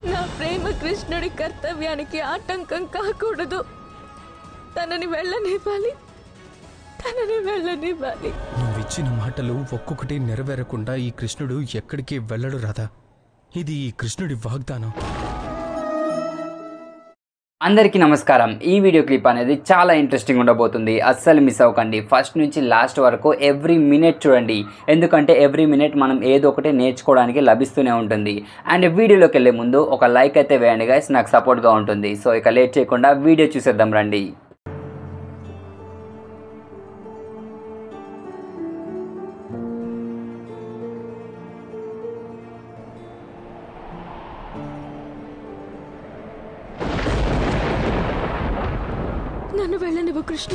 నా ప్రేమ కృష్ణుడి కర్తవ్యానికి ఆటంకం కాకూడదు తనని వెళ్ళనివ్వాలి తనని వెళ్ళనివ్వాలి నువ్విచ్చిన మాటలు ఒక్కొక్కటి నెరవేరకుండా ఈ కృష్ణుడు ఎక్కడికి వెళ్ళడు రాధా ఇది ఈ కృష్ణుడి వాగ్దానం అందరికీ నమస్కారం ఈ వీడియో క్లిప్ అనేది చాలా ఇంట్రెస్టింగ్ ఉండబోతుంది అస్సలు మిస్ అవ్వకండి ఫస్ట్ నుంచి లాస్ట్ వరకు ఎవ్రీ మినిట్ చూడండి ఎందుకంటే ఎవ్రీ మినిట్ మనం ఏదో ఒకటి నేర్చుకోవడానికి లభిస్తూనే ఉంటుంది అండ్ వీడియోలోకి వెళ్ళే ముందు ఒక లైక్ అయితే వేయండి గైస్ నాకు సపోర్ట్గా ఉంటుంది సో ఇక లేట్ చేయకుండా వీడియో చూసేద్దాం రండి నన్ను వెళ్ళనివ్వు కృష్ణ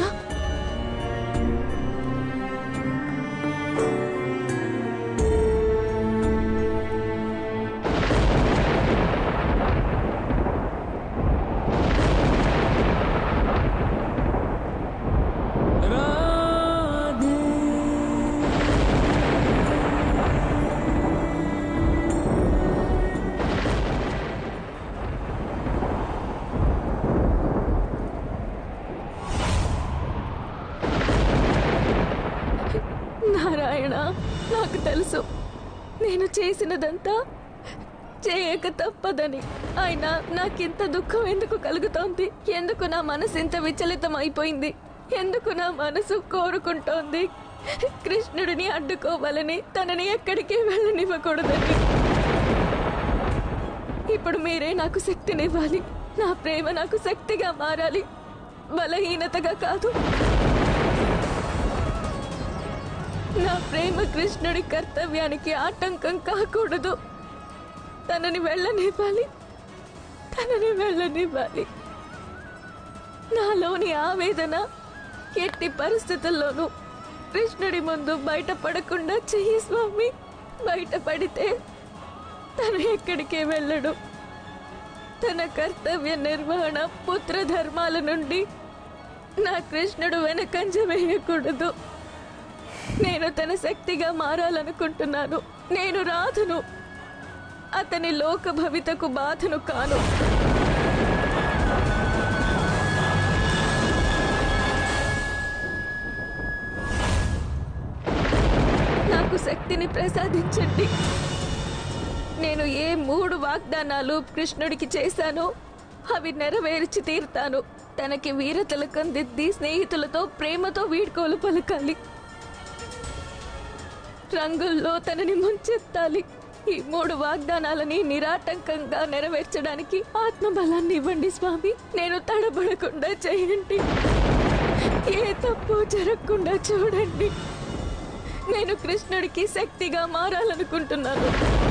నారాయణ నాకు తెలుసు నేను చేసినదంతా చేయక తప్పదని అయినా నాకింత దుఃఖం ఎందుకు కలుగుతోంది ఎందుకు నా మనసు ఇంత విచలితం అయిపోయింది ఎందుకు నా మనసు కోరుకుంటోంది కృష్ణుడిని అడ్డుకోవాలని తనని ఎక్కడికి వెళ్ళనివ్వకూడదని ఇప్పుడు మీరే నాకు శక్తినివ్వాలి నా ప్రేమ నాకు శక్తిగా మారాలి బలహీనతగా కాదు నా ప్రేమ కృష్ణుడి కర్తవ్యానికి ఆటంకం కాకూడదు తనని వెళ్ళనివ్వాలి తనని వెళ్ళనివ్వాలి నాలోని ఆవేదన ఎట్టి పరిస్థితుల్లోనూ కృష్ణుడి ముందు బయటపడకుండా చెయ్యి స్వామి బయటపడితే తను ఎక్కడికి వెళ్ళడు తన కర్తవ్య నిర్వహణ పుత్ర ధర్మాల నుండి నా కృష్ణుడు వెనకంజ వేయకూడదు నేను తన శక్తిగా మారాలనుకుంటున్నాను నేను రాధును అతని లోక భవితకు బాధను కాను నాకు శక్తిని ప్రసాదించండి నేను ఏ మూడు వాగ్దానాలు కృష్ణుడికి చేశానో అవి నెరవేర్చి తీరుతాను తనకి వీర తిలకం దిద్ది స్నేహితులతో ప్రేమతో వీడ్కోలు పలకాలి రంగుల్లో తనని ముంచెత్తాలి ఈ మూడు వాగ్దానాలని నిరాటంకంగా నెరవేర్చడానికి ఆత్మబలాన్ని ఇవ్వండి స్వామి నేను తడబడకుండా చేయండి ఏ తప్పు జరగకుండా చూడండి నేను కృష్ణుడికి శక్తిగా మారాలనుకుంటున్నాను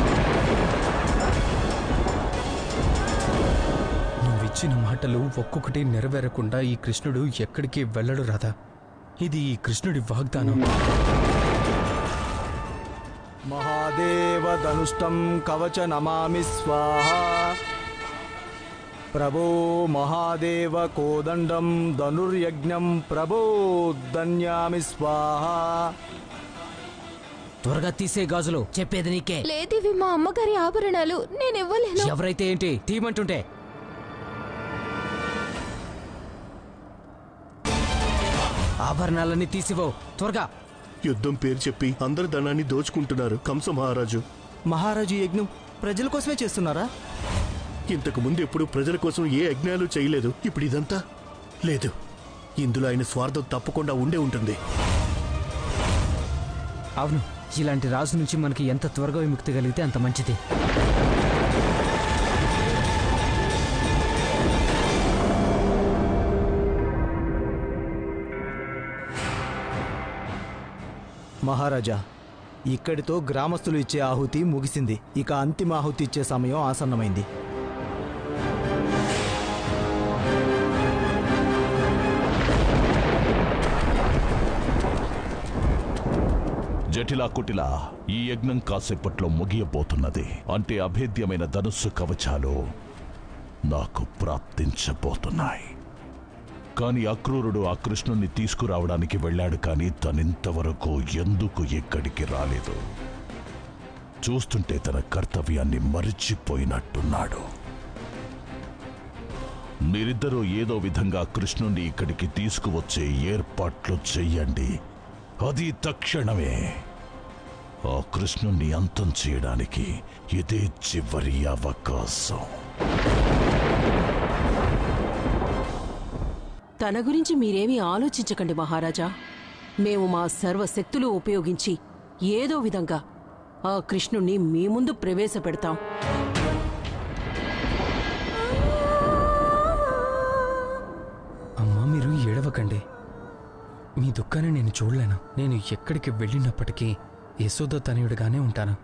నువ్విచ్చిన మాటలు ఒక్కొక్కటి నెరవేరకుండా ఈ కృష్ణుడు ఎక్కడికి వెళ్ళడు రాధా ఇది ఈ కృష్ణుడి వాగ్దానం महादेवधनुष्टं कवच नमामि स्वाहा प्रभो महादेव कोदण्डं धनुर्यज्ञं प्रभो दन्यामि स्वाहा త్వరగా తీసే గాజులు చెప్పేది నీకే లేదివి మా అమ్మగారి ఆభరణాలు నేను ఇవ్వలేను ఎవరైతే ఏంటి తీయమంటుంటే ఆభరణాలన్నీ తీసివో త్వరగా యుద్ధం పేరు చెప్పి అందరి ధనాన్ని దోచుకుంటున్నారు కంస మహారాజు మహారాజు యజ్ఞం ప్రజల కోసమే చేస్తున్నారా ఇంతకు ముందు ఎప్పుడు ప్రజల కోసం ఏ యజ్ఞాలు చేయలేదు ఇప్పుడు ఇదంతా లేదు ఇందులో ఆయన స్వార్థం తప్పకుండా ఉండే ఉంటుంది అవును ఇలాంటి రాజు నుంచి మనకి ఎంత త్వరగా విముక్తి కలిగితే అంత మంచిది మహారాజా ఇక్కడితో గ్రామస్తులు ఇచ్చే ఆహుతి ముగిసింది ఇక అంతిమ ఆహుతి ఇచ్చే సమయం ఆసన్నమైంది జటిలా కుటిలా ఈ యజ్ఞం కాసేపట్లో ముగియబోతున్నది అంటే అభేద్యమైన ధనుస్సు కవచాలు నాకు ప్రాప్తించబోతున్నాయి కాని అక్రూరుడు ఆ కృష్ణుణ్ణి తీసుకురావడానికి వెళ్ళాడు కానీ తనింతవరకు ఎందుకు ఇక్కడికి రాలేదు చూస్తుంటే తన కర్తవ్యాన్ని మరిచిపోయినట్టున్నాడు మీరిద్దరూ ఏదో విధంగా కృష్ణుణ్ణి ఇక్కడికి తీసుకువచ్చే ఏర్పాట్లు చెయ్యండి అది తక్షణమే ఆ కృష్ణుణ్ణి అంతం చేయడానికి ఇదే చివరి అవకాశం తన గురించి మీరేమీ ఆలోచించకండి మహారాజా మేము మా సర్వశక్తులు ఉపయోగించి ఏదో విధంగా ఆ కృష్ణుణ్ణి మీ ముందు ప్రవేశపెడతాం అమ్మా మీరు ఏడవకండి మీ దుఃఖాన్ని నేను చూడలేను నేను ఎక్కడికి వెళ్ళినప్పటికీ యశోద తనయుడిగానే ఉంటాను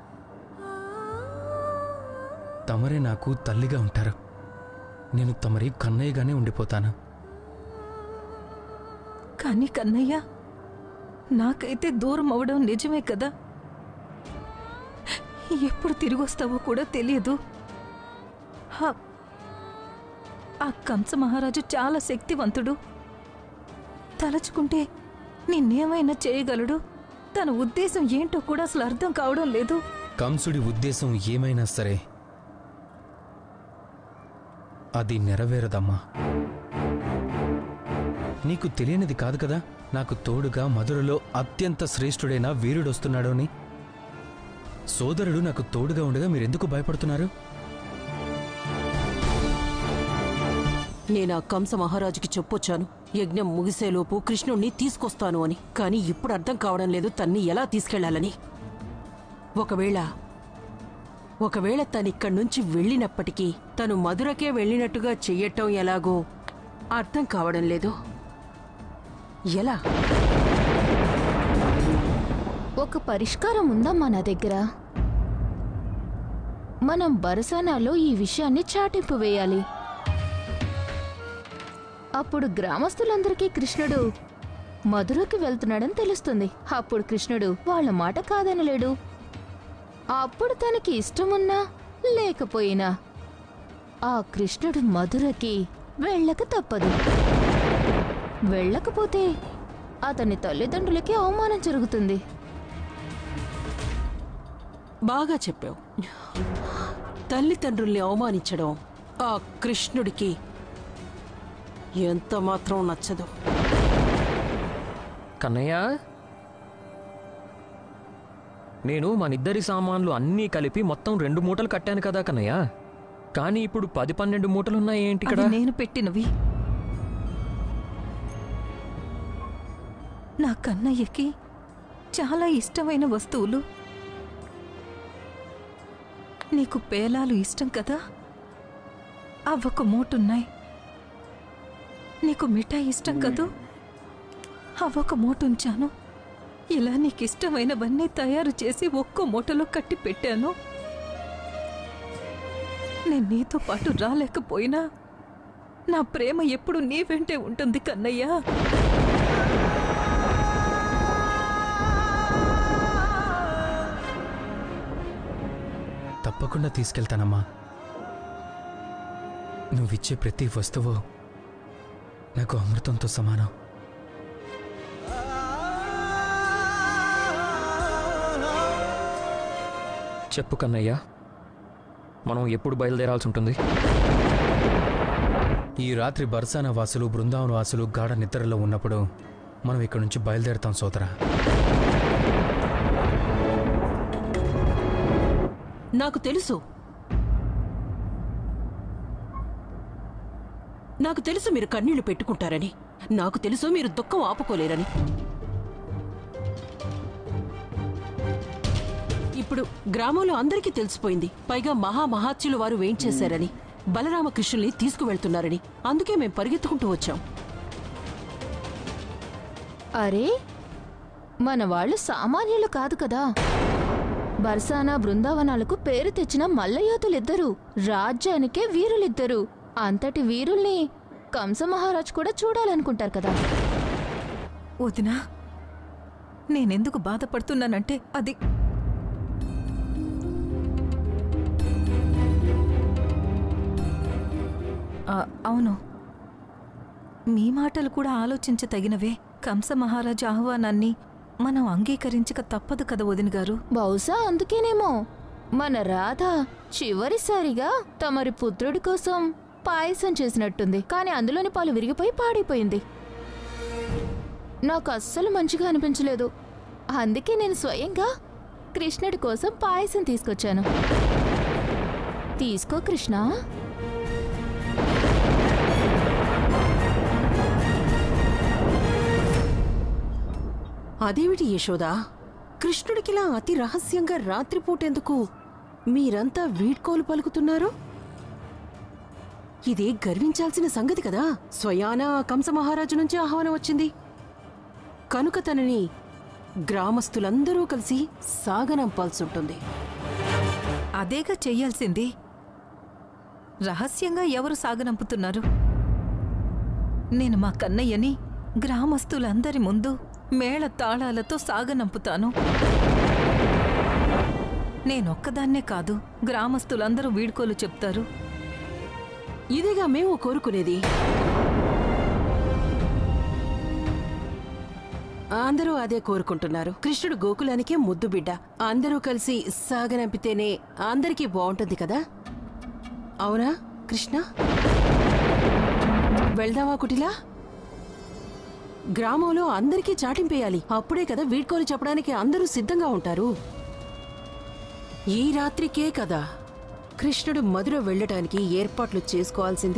తమరే నాకు తల్లిగా ఉంటారు నేను తమరి కన్నయ్యగానే ఉండిపోతాను కానీ కన్నయ్య నాకైతే దూరం అవడం నిజమే కదా ఎప్పుడు తిరిగి వస్తావో కూడా తెలియదు హా- ఆ కంస మహారాజు చాలా శక్తివంతుడు తలచుకుంటే నిన్నేమైనా చేయగలడు తన ఉద్దేశం ఏంటో కూడా అసలు అర్థం కావడం లేదు కంసుడి ఉద్దేశం ఏమైనా సరే అది నెరవేరదమ్మా నీకు తెలియనిది కాదు కదా నాకు తోడుగా మధురలో అత్యంత శ్రేష్ఠుడైన వీరుడొస్తున్నాడు అని సోదరుడు నాకు తోడుగా ఉండగా మీరెందుకు భయపడుతున్నారు నేను ఆ కంస మహారాజుకి చెప్పొచ్చాను యజ్ఞం ముగిసేలోపు కృష్ణుణ్ణి తీసుకొస్తాను అని కానీ ఇప్పుడు అర్థం కావడం లేదు తన్ని ఎలా తీసుకెళ్లాలని ఒకవేళ ఒకవేళ తనిక్కడి నుంచి వెళ్ళినప్పటికీ తను మధురకే వెళ్ళినట్టుగా చెయ్యటం ఎలాగో అర్థం కావడం లేదు ఎలా ఒక పరిష్కారం ఉందమ్మా నా దగ్గర మనం బరసానాలో ఈ విషయాన్ని చాటింపు వేయాలి అప్పుడు గ్రామస్తులందరికీ కృష్ణుడు మధురకి వెళ్తున్నాడని తెలుస్తుంది అప్పుడు కృష్ణుడు వాళ్ళ మాట కాదనలేడు అప్పుడు తనకి ఇష్టమున్నా లేకపోయినా ఆ కృష్ణుడు మధురకి వెళ్ళక తప్పదు వెళ్ళకపోతే అతని తల్లిదండ్రులకి అవమానం జరుగుతుంది బాగా చెప్పావు తల్లిదండ్రుల్ని అవమానించడం ఆ కృష్ణుడికి ఎంత మాత్రం నచ్చదు కన్నయ్య నేను మనిద్దరి సామాన్లు అన్నీ కలిపి మొత్తం రెండు మూటలు కట్టాను కదా కన్నయ్య కానీ ఇప్పుడు పది పన్నెండు మూటలు ఉన్నాయి ఏంటి ఇక్కడ అవి నేను పెట్టినవి నా కన్నయ్యకి చాలా ఇష్టమైన వస్తువులు నీకు పేలాలు ఇష్టం కదా అవొక మూటున్నాయి నీకు మిఠాయి ఇష్టం కదూ అవొక మూట ఉంచాను ఇలా నీకు ఇష్టమైనవన్నీ తయారు చేసి ఒక్కో మూటలో కట్టి పెట్టాను నేను నీతో పాటు రాలేకపోయినా నా ప్రేమ ఎప్పుడు నీ వెంటే ఉంటుంది కన్నయ్య తప్పకుండా తీసుకెళ్తానమ్మా నువ్విచ్చే ప్రతి వస్తువు నాకు అమృతంతో సమానం చెప్పు కన్నయ్య మనం ఎప్పుడు బయలుదేరాల్సి ఉంటుంది ఈ రాత్రి బర్సానా వాసులు బృందావన వాసులు గాఢ నిద్రలో ఉన్నప్పుడు మనం ఇక్కడి నుంచి బయలుదేరుతాం సోదరా నాకు తెలుసు నాకు తెలుసు మీరు కన్నీళ్లు పెట్టుకుంటారని నాకు తెలుసు మీరు దుఃఖం ఆపుకోలేరని ఇప్పుడు గ్రామంలో అందరికీ తెలిసిపోయింది పైగా మహామహాత్యులు వారు వేయించేశారని బలరామకృష్ణుల్ని తీసుకువెళ్తున్నారని అందుకే మేం పరిగెత్తుకుంటూ వచ్చాం అరే మన వాళ్ళు సామాన్యులు కాదు కదా బర్సానా బృందావనాలకు పేరు తెచ్చిన మల్లయోధులిద్దరు రాజ్యానికే వీరులిద్దరు అంతటి వీరుల్ని కంస మహారాజ్ కూడా చూడాలనుకుంటారు కదా వదినా నేనెందుకు బాధపడుతున్నానంటే అది ఆ, అవును మీ మాటలు కూడా ఆలోచించతగినవే కంస మహారాజు ఆహ్వానాన్ని మనం అంగీకరించక తప్పదు కదా వదిన గారు బహుశా అందుకేనేమో మన రాధ చివరిసారిగా తమరి పుత్రుడి కోసం పాయసం చేసినట్టుంది కానీ అందులోని పాలు విరిగిపోయి పాడైపోయింది నాకు అస్సలు మంచిగా అనిపించలేదు అందుకే నేను స్వయంగా కృష్ణుడి కోసం పాయసం తీసుకొచ్చాను తీసుకో కృష్ణ అదేమిటి యశోదా కృష్ణుడికిలా అతి రహస్యంగా రాత్రిపూటెందుకు మీరంతా వీడ్కోలు పలుకుతున్నారు ఇది గర్వించాల్సిన సంగతి కదా స్వయాన ఆ కంస మహారాజు నుంచి ఆహ్వానం వచ్చింది కనుక తనని గ్రామస్తులందరూ కలిసి సాగనంపాల్సుంటుంది అదేగా చెయ్యాల్సింది రహస్యంగా ఎవరు సాగనంపుతున్నారు నేను మా కన్నయ్యని గ్రామస్తులందరి ముందు మేళ తాళాలతో సాగనంపుతాను నేనొక్కదాన్నే కాదు గ్రామస్తులందరూ వీడ్కోలు చెప్తారు ఇదేగా మేము కోరుకునేది అందరూ అదే కోరుకుంటున్నారు కృష్ణుడు గోకులానికే ముద్దు బిడ్డ అందరూ కలిసి సాగనంపితేనే అందరికీ బాగుంటుంది కదా అవునా కృష్ణ వెళ్దామా కుటిలా గ్రామంలో అందరికీ చాటింపేయాలి అప్పుడే కదా వీడ్కోలు చెప్పడానికి అందరూ సిద్ధంగా ఉంటారు ఈ రాత్రికే కదా కృష్ణుడు మధుర వెళ్ళటానికి ఏర్పాట్లు చేసుకోవాల్సింది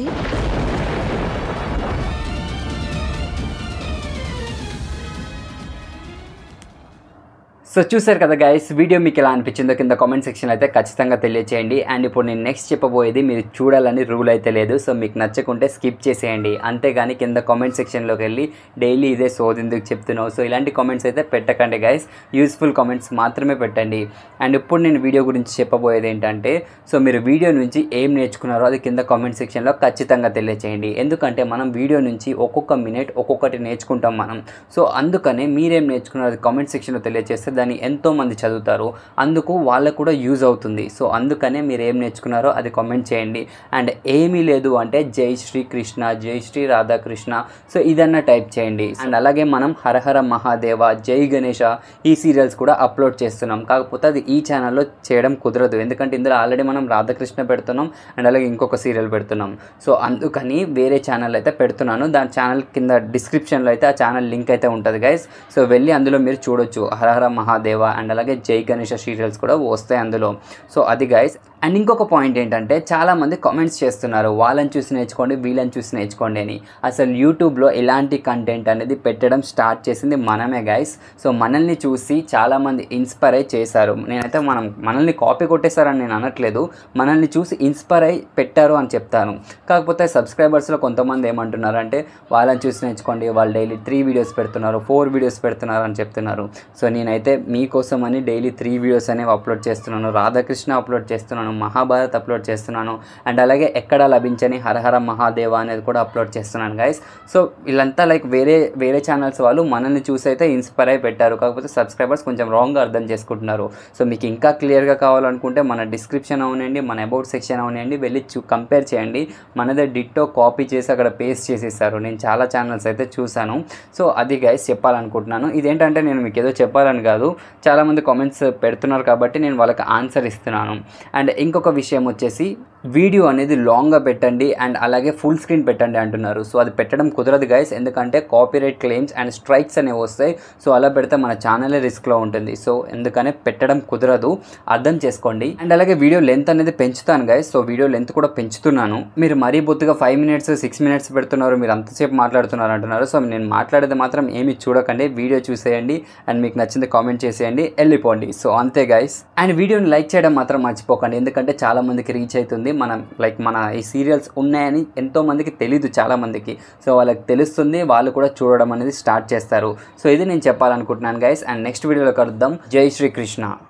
సో చూసారు కదా గైస్ వీడియో మీకు ఎలా అనిపించిందో కింద కామెంట్ సెక్షన్ అయితే ఖచ్చితంగా తెలియచేయండి అండ్ ఇప్పుడు నేను నెక్స్ట్ చెప్పబోయేది మీరు చూడాలని రూల్ అయితే లేదు సో మీకు నచ్చకుంటే స్కిప్ చేసేయండి అంతేగాని కింద కామెంట్ సెక్షన్లోకి వెళ్ళి డైలీ ఇదే సోదెందుకు చెప్తున్నావు సో ఇలాంటి కామెంట్స్ అయితే పెట్టకండి గైస్ యూస్ఫుల్ కామెంట్స్ మాత్రమే పెట్టండి అండ్ ఇప్పుడు నేను వీడియో గురించి చెప్పబోయేది ఏంటంటే సో మీరు వీడియో నుంచి ఏం నేర్చుకున్నారో అది కింద కామెంట్ సెక్షన్లో ఖచ్చితంగా తెలియచేయండి ఎందుకంటే మనం వీడియో నుంచి ఒక్కొక్క మినిట్ ఒక్కొక్కటి నేర్చుకుంటాం మనం సో అందుకనే మీరేం నేర్చుకున్నారో అది కామెంట్ సెక్షన్లో తెలియజేస్తే దాన్ని ఎంతో మంది చదువుతారు అందుకు వాళ్ళకు కూడా యూజ్ అవుతుంది సో అందుకనే మీరు ఏం నేర్చుకున్నారో అది కామెంట్ చేయండి అండ్ ఏమీ లేదు అంటే జై శ్రీ కృష్ణ జై శ్రీ రాధాకృష్ణ సో ఇదన్నా టైప్ చేయండి అండ్ అలాగే మనం హరహర మహాదేవ జై గణేష ఈ సీరియల్స్ కూడా అప్లోడ్ చేస్తున్నాం కాకపోతే అది ఈ ఛానల్లో చేయడం కుదరదు ఎందుకంటే ఇందులో ఆల్రెడీ మనం రాధాకృష్ణ పెడుతున్నాం అండ్ అలాగే ఇంకొక సీరియల్ పెడుతున్నాం సో అందుకని వేరే ఛానల్ అయితే పెడుతున్నాను దాని ఛానల్ కింద డిస్క్రిప్షన్లో అయితే ఆ ఛానల్ లింక్ అయితే ఉంటుంది గైస్ సో వెళ్ళి అందులో మీరు చూడొచ్చు హరహర మహాదేవ అండ్ అలాగే జై గణేష సీరియల్స్ కూడా వస్తాయి అందులో సో అది గైస్ అండ్ ఇంకొక పాయింట్ ఏంటంటే చాలామంది కామెంట్స్ చేస్తున్నారు వాళ్ళని చూసి నేర్చుకోండి వీళ్ళని చూసి నేర్చుకోండి అని అసలు యూట్యూబ్లో ఇలాంటి కంటెంట్ అనేది పెట్టడం స్టార్ట్ చేసింది మనమే గైస్ సో మనల్ని చూసి చాలామంది ఇన్స్పైర్ అయి చేశారు నేనైతే మనం మనల్ని కాపీ కొట్టేశారని నేను అనట్లేదు మనల్ని చూసి ఇన్స్పైర్ అయి పెట్టారు అని చెప్తాను కాకపోతే సబ్స్క్రైబర్స్లో కొంతమంది ఏమంటున్నారు అంటే వాళ్ళని చూసి నేర్చుకోండి వాళ్ళు డైలీ త్రీ వీడియోస్ పెడుతున్నారు ఫోర్ వీడియోస్ పెడుతున్నారు అని చెప్తున్నారు సో నేనైతే మీకోసం అని డైలీ త్రీ వీడియోస్ అనేవి అప్లోడ్ చేస్తున్నాను రాధాకృష్ణ అప్లోడ్ చేస్తున్నాను మహాభారత్ అప్లోడ్ చేస్తున్నాను అండ్ అలాగే ఎక్కడ లభించని హరహర మహాదేవ అనేది కూడా అప్లోడ్ చేస్తున్నాను గైస్ సో వీళ్ళంతా లైక్ వేరే వేరే ఛానల్స్ వాళ్ళు మనల్ని చూసి అయితే ఇన్స్పైర్ అయి పెట్టారు కాకపోతే సబ్స్క్రైబర్స్ కొంచెం రాంగ్గా అర్థం చేసుకుంటున్నారు సో మీకు ఇంకా క్లియర్గా కావాలనుకుంటే మన డిస్క్రిప్షన్ అవునండి మన అబౌట్ సెక్షన్ అవునండి వెళ్ళి చూ కంపేర్ చేయండి మనదే డిట్టో కాపీ చేసి అక్కడ పేస్ట్ చేసేసారు నేను చాలా ఛానల్స్ అయితే చూశాను సో అది గైస్ చెప్పాలనుకుంటున్నాను ఇదేంటంటే నేను మీకు ఏదో చెప్పాలని కాదు చాలామంది కామెంట్స్ పెడుతున్నారు కాబట్టి నేను వాళ్ళకి ఆన్సర్ ఇస్తున్నాను అండ్ ఇంకొక విషయం వచ్చేసి వీడియో అనేది లాంగ్గా పెట్టండి అండ్ అలాగే ఫుల్ స్క్రీన్ పెట్టండి అంటున్నారు సో అది పెట్టడం కుదరదు గైస్ ఎందుకంటే కాపీరైట్ క్లెయిమ్స్ అండ్ స్ట్రైక్స్ అనేవి వస్తాయి సో అలా పెడితే మన ఛానలే రిస్క్లో ఉంటుంది సో ఎందుకనే పెట్టడం కుదరదు అర్థం చేసుకోండి అండ్ అలాగే వీడియో లెంత్ అనేది పెంచుతాను గైస్ సో వీడియో లెంత్ కూడా పెంచుతున్నాను మీరు మరీ బొత్తుగా ఫైవ్ మినిట్స్ సిక్స్ మినిట్స్ పెడుతున్నారు మీరు అంతసేపు మాట్లాడుతున్నారు అంటున్నారు సో నేను మాట్లాడేది మాత్రం ఏమి చూడకండి వీడియో చూసేయండి అండ్ మీకు నచ్చింది కామెంట్ చేసేయండి వెళ్ళిపోండి సో అంతే గైస్ అండ్ వీడియోని లైక్ చేయడం మాత్రం మర్చిపోకండి ఎందుకంటే చాలా మందికి రీచ్ అవుతుంది మనం లైక్ మన ఈ సీరియల్స్ ఉన్నాయని ఎంతో మందికి తెలీదు చాలా మందికి సో వాళ్ళకి తెలుస్తుంది వాళ్ళు కూడా చూడడం అనేది స్టార్ట్ చేస్తారు సో ఇది నేను చెప్పాలనుకుంటున్నాను గైస్ అండ్ నెక్స్ట్ వీడియోలో కలుద్దాం జై శ్రీకృష్ణ